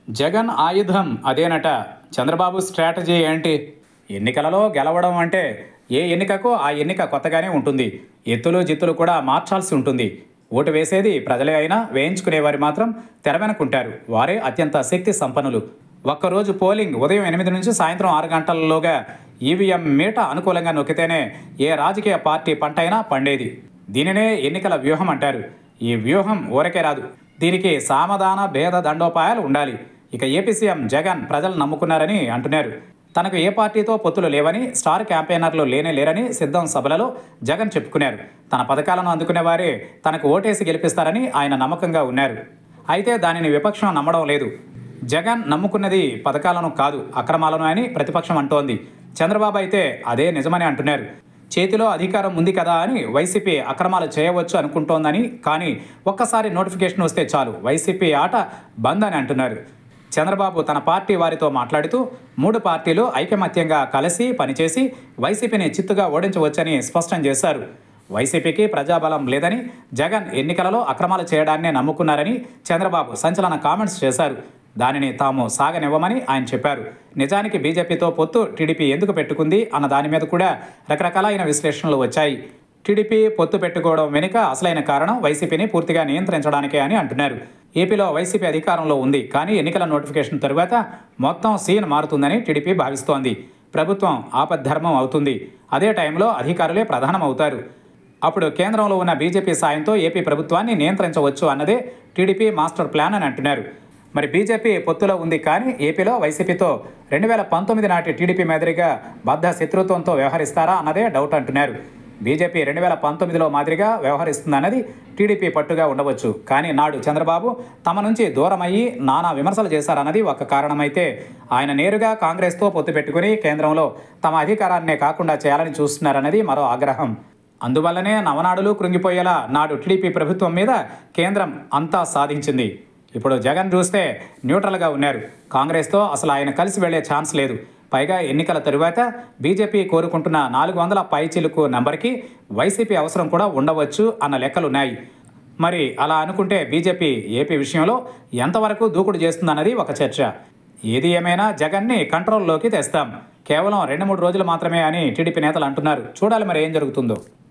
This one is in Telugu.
జగన్ ఆయుధం అదేనట చంద్రబాబు స్ట్రాటజీ ఏంటి ఎన్నికలలో గెలవడం అంటే ఏ ఎన్నికకు ఆ ఎన్నిక కొత్తగానే ఉంటుంది ఎత్తులు జిత్తులు కూడా మార్చాల్సి ఉంటుంది ఓటు వేసేది ప్రజలే అయినా వేయించుకునేవారు మాత్రం తెర వెనుకుంటారు వారే అత్యంత శక్తి సంపన్నులు ఒక్కరోజు పోలింగ్ ఉదయం ఎనిమిది నుంచి సాయంత్రం ఆరు గంటలలోగా ఈవీఎం మీట అనుకూలంగా నొక్కితేనే ఏ రాజకీయ పార్టీ పంట అయినా పండేది దీనినే ఎన్నికల వ్యూహం అంటారు ఈ వ్యూహం ఊరకే రాదు దీనికి సామధాన భేద దండోపాయాలు ఉండాలి ఇక ఏపీ సీఎం జగన్ ప్రజలు నమ్ముకున్నారని అంటున్నారు తనకు ఏ పార్టీతో పొత్తులు లేవని స్టార్ క్యాంపెయినర్లు లేనే లేరని సిద్ధం సభలలో జగన్ చెప్పుకున్నారు తన పథకాలను అందుకునే వారే తనకు ఓటేసి గెలిపిస్తారని ఆయన నమ్మకంగా ఉన్నారు అయితే దానిని విపక్షం నమ్మడం లేదు జగన్ నమ్ముకున్నది పథకాలను కాదు అక్రమాలను అని ప్రతిపక్షం అంటోంది చంద్రబాబు అయితే అదే నిజమని అంటున్నారు చేతిలో అధికారం ఉంది కదా అని వైసీపీ అక్రమాలు చేయవచ్చు అనుకుంటోందని కానీ ఒక్కసారి నోటిఫికేషన్ వస్తే చాలు వైసీపీ ఆట బంద్ అని అంటున్నారు చంద్రబాబు తన పార్టీ వారితో మాట్లాడుతూ మూడు పార్టీలు ఐకమత్యంగా కలిసి పనిచేసి వైసీపీని చిత్తుగా ఓడించవచ్చని స్పష్టం చేశారు వైసీపీకి ప్రజాబలం లేదని జగన్ ఎన్నికలలో అక్రమాలు చేయడాన్నే నమ్ముకున్నారని చంద్రబాబు సంచలన కామెంట్స్ చేశారు దానిని తాము సాగనివ్వమని ఆయన చెప్పారు నిజానికి బీజేపీతో పొత్తు టీడీపీ ఎందుకు పెట్టుకుంది అన్న దాని మీద కూడా రకరకాలైన విశ్లేషణలు వచ్చాయి టీడీపీ పొత్తు పెట్టుకోవడం వెనుక అసలైన కారణం వైసీపీని పూర్తిగా నియంత్రించడానికే అని అంటున్నారు ఏపీలో వైసీపీ అధికారంలో ఉంది కానీ ఎన్నికల నోటిఫికేషన్ తరువాత మొత్తం సీన్ మారుతుందని టీడీపీ భావిస్తోంది ప్రభుత్వం ఆపద్ధర్మం అవుతుంది అదే టైంలో అధికారులే ప్రధానం అవుతారు అప్పుడు కేంద్రంలో ఉన్న బీజేపీ సాయంతో ఏపీ ప్రభుత్వాన్ని నియంత్రించవచ్చు అన్నదే టీడీపీ మాస్టర్ ప్లాన్ అని అంటున్నారు మరి బీజేపీ పొత్తులో ఉంది కానీ ఏపీలో వైసీపీతో రెండు వేల పంతొమ్మిది నాటి టీడీపీ మాదిరిగా బద్ధ శత్రుత్వంతో వ్యవహరిస్తారా అన్నదే డౌట్ అంటున్నారు బీజేపీ రెండు వేల పంతొమ్మిదిలో మాదిరిగా వ్యవహరిస్తుందన్నది టీడీపీ పట్టుగా ఉండవచ్చు కానీ నాడు చంద్రబాబు తమ నుంచి దూరమయ్యి నానా విమర్శలు చేశారన్నది ఒక కారణమైతే ఆయన నేరుగా కాంగ్రెస్తో పొత్తు పెట్టుకుని కేంద్రంలో తమ అధికారాన్నే కాకుండా చేయాలని చూస్తున్నారన్నది మరో ఆగ్రహం అందువల్లనే నవనాడులు కృంగిపోయేలా నాడు టీడీపీ ప్రభుత్వం మీద కేంద్రం అంతా సాధించింది ఇప్పుడు జగన్ చూస్తే న్యూట్రల్గా ఉన్నారు కాంగ్రెస్తో అసలు ఆయన కలిసి వెళ్లే ఛాన్స్ లేదు పైగా ఎన్నికల తరువాత బీజేపీ కోరుకుంటున్న నాలుగు వందల పైచిలుకు నంబర్కి వైసీపీ అవసరం కూడా ఉండవచ్చు అన్న లెక్కలున్నాయి మరి అలా అనుకుంటే బీజేపీ ఏపీ విషయంలో ఎంతవరకు దూకుడు చేస్తుందన్నది ఒక చర్చ ఏది ఏమైనా జగన్ని కంట్రోల్లోకి తెస్తాం కేవలం రెండు మూడు రోజులు మాత్రమే అని టీడీపీ నేతలు అంటున్నారు చూడాలి మరి ఏం జరుగుతుందో